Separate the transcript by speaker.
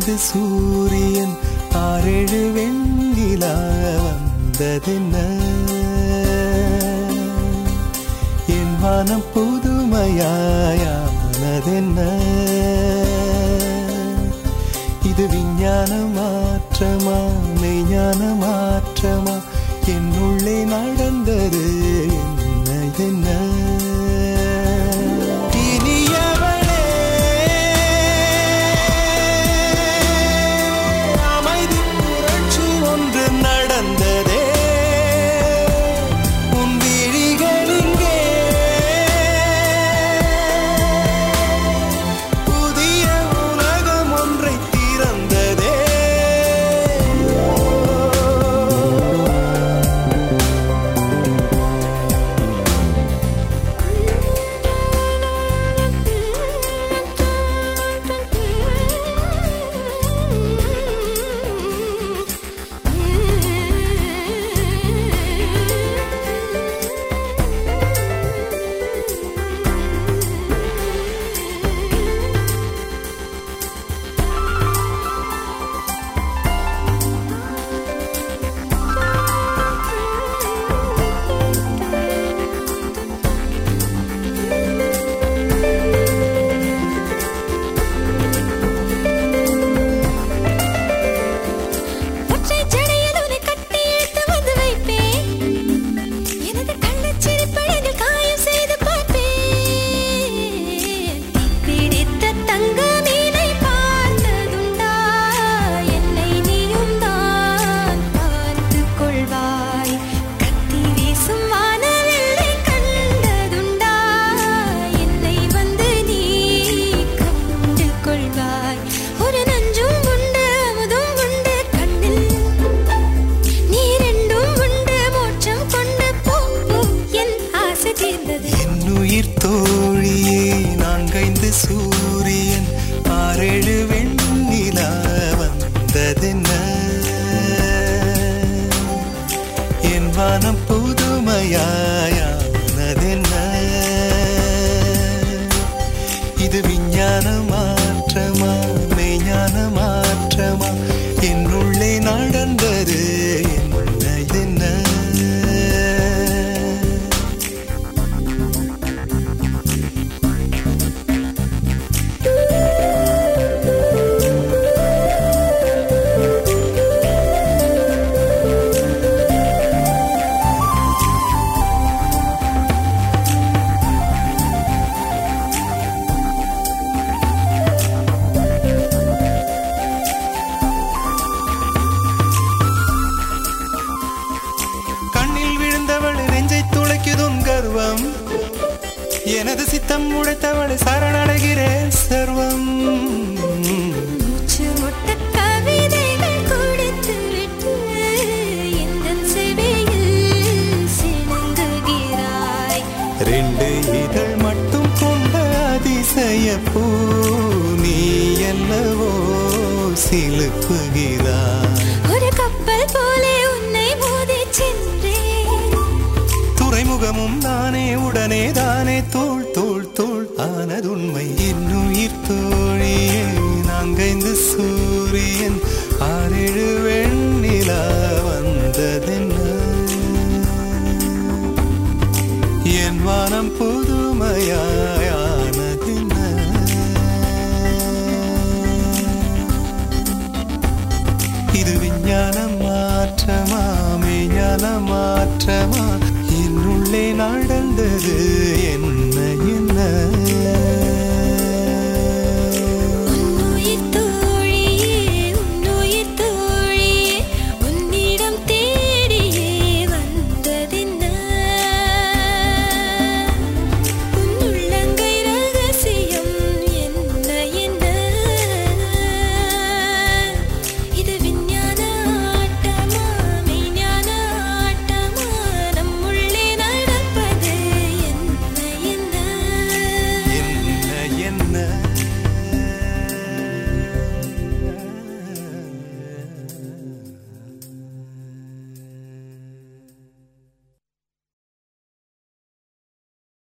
Speaker 1: நான்கைந்து சூரியன் ஆறேழு வெண்ணிலா வந்ததென்ன என் வானம் புதுமையாயானதென்ன இது விஞ்ஞான மாற்றமா மெய்ஞான மாற்றமா என்னுள்ளே நடந்தது என்ன என்ன இனியவளே அமைதி புரட்சி ஒன்று நடந்ததே உன் விழிகளிங்கே புதிய உலகம் ஒன்றை திறந்ததே
Speaker 2: ஒற்றைச் சடையில் உன்னை கட்டி இழுத்து வந்து வைப்பேன். எனது கள்ளச் சிரிப்பழகில் காயம் செய்து பார்ப்பேன். பிடித்த தங்க மீனை பார்த்ததுண்டா? என்னை நீயும் தான் பார்த்துக் கொள்வாய். கத்தி வீசும் வானவில்லை கண்டதுண்டா? என்னை வந்து நீ கண்டுக் கொள்வாய். ஒரு நஞ்சும் உண்டு அமுதும் உண்டு கண்ணில் நீ ரெண்டும் உண்டு மோட்சம் கொண்டு போ போ. என் ஆசை தீர்ந்தது
Speaker 1: என்னுயிர் தோழியே நான்கைந்து சூரியன் ஆறேழு வெண்ணிலா வந்ததென்ன என் வானம் புதுமையாயானதென்ன இது விஞ்ஞான மாற்றமா மெய்ஞான மாற்றமா என்னுள்ளே நடந்தது என்ன என்ன கண்ணில் விழுந்தவள் நெஞ்சை துளைக்குதும் கர்வம் எனது சித்தம் உடைத்தவள் சரணடைகிறேன் சர்வம்
Speaker 2: மூச்சு முட்ட கவிதைகள் கொடுத்து விட்டு எந்தன் செவியில் சிணுங்குகிறாய்
Speaker 1: ரெண்டு இதழ் மட்டும் கொண்ட அதிசய பூ நீ என்னவோ சிலுப்புகிறாய்
Speaker 2: ஒரு கப்பல் போலே உன்னை மோதிச் சென்றேன்
Speaker 1: துறைமுகமும் நானே உடனே தானே தோள் தோள் தோள் ஆனதுண்மை இன்னுயிர் தோழியே நான்கைந்து சூரியன் ஆறேழு வெண்ணிலா வந்ததென்ன என் வானம் புதுமையாயானதென்ன இது விஞ்ஞான மாற்றமா மெய்ஞான மாற்றமா என்னுள்ளே நடந்தது